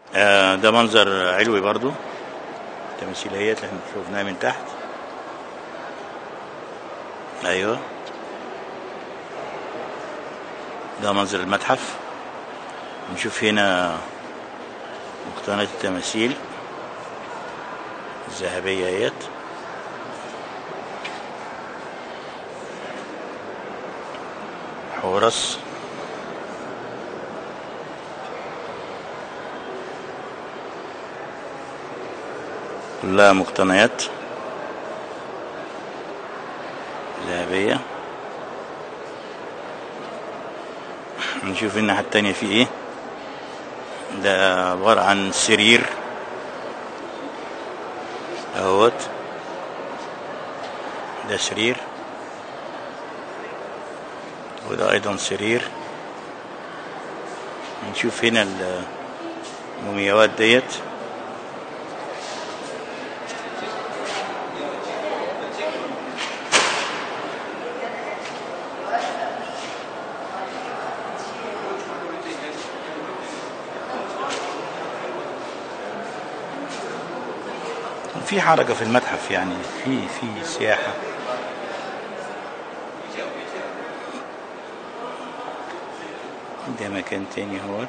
آه، ده منظر علوي برضو تمثيليات اللي احنا شفناها من تحت ايوه ده منظر المتحف نشوف هنا مقتنيات التماثيل الذهبية اهيت حورس كلها مقتنيات ذهبية نشوف الناحية التانية في ايه ده عبارة عن سرير اهوت ده سرير وده ايضا سرير نشوف هنا المومياوات ديت في حركة في المتحف يعني في في سياحة ده مكان تاني اهوت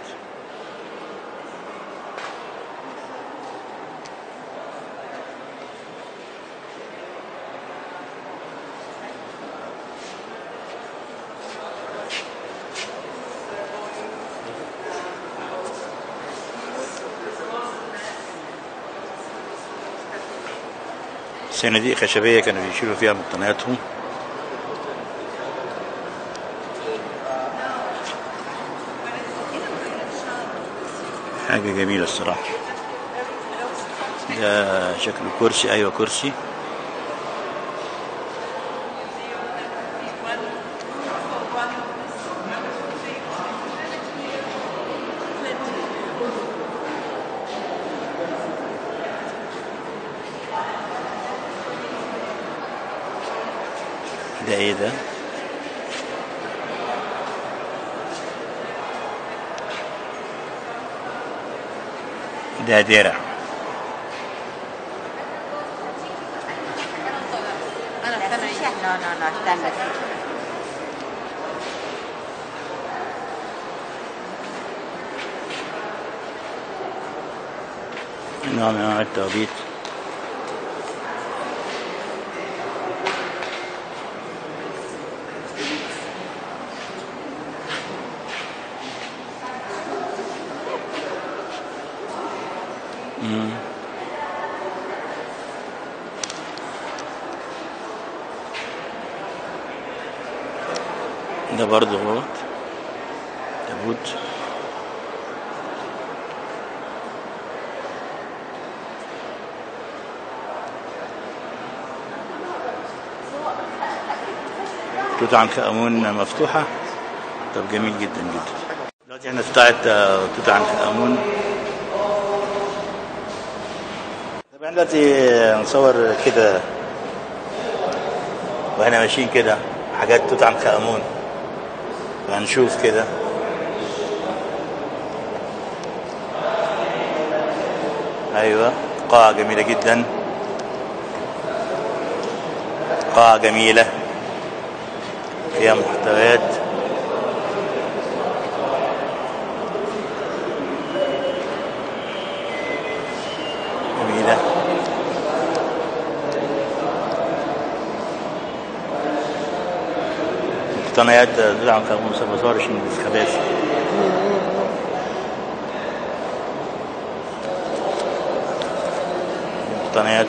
صناديق خشبية كانوا بيشيلوا فيها مقتنياتهم حاجة جميلة الصراحة ده شكله كرسي أيوة كرسي ده ايه ده ده درع انا استنى no no no استنى نوع من انواع التوابيت مم. ده برضه غلط تابوت توت عنخ امون مفتوحه طب جميل جدا جدا دلوقتي احنا في بتاعت آه، توت عنخ امون طب احنا دلوقتي نصور كده واحنا ماشيين كده حاجات توت عنخ امون فهنشوف كده ايوه قاعة جميلة جدا قاعة جميلة فيها محتويات جميلة مقتنيات دول عن كربون سبزارش من الخباث مقتنيات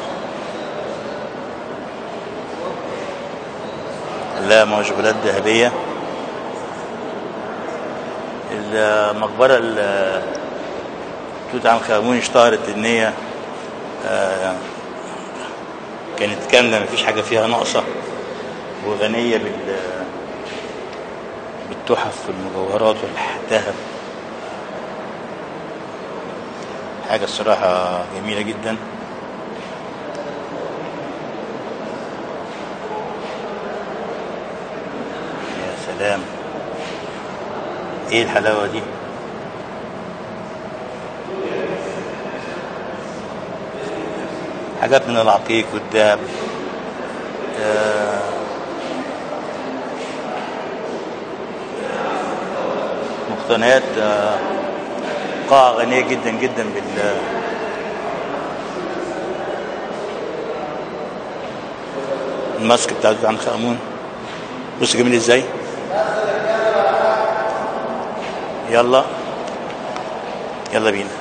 لا مجبولات ذهبية المقبرة ال- توت عنخ آمون اشتهرت ان هي آه، كانت كاملة مفيش حاجة فيها ناقصة وغنية بال بالتحف والمجوهرات والذهب حاجة الصراحة جميلة جدا يا سلام ايه الحلاوة دي حاجات من العقيق والذهب آه، مقتنيات آه، قاعة غنية جدا جدا بال الماسك بتاع توت عنخ امون بص جميل ازاي يلا يلا بينا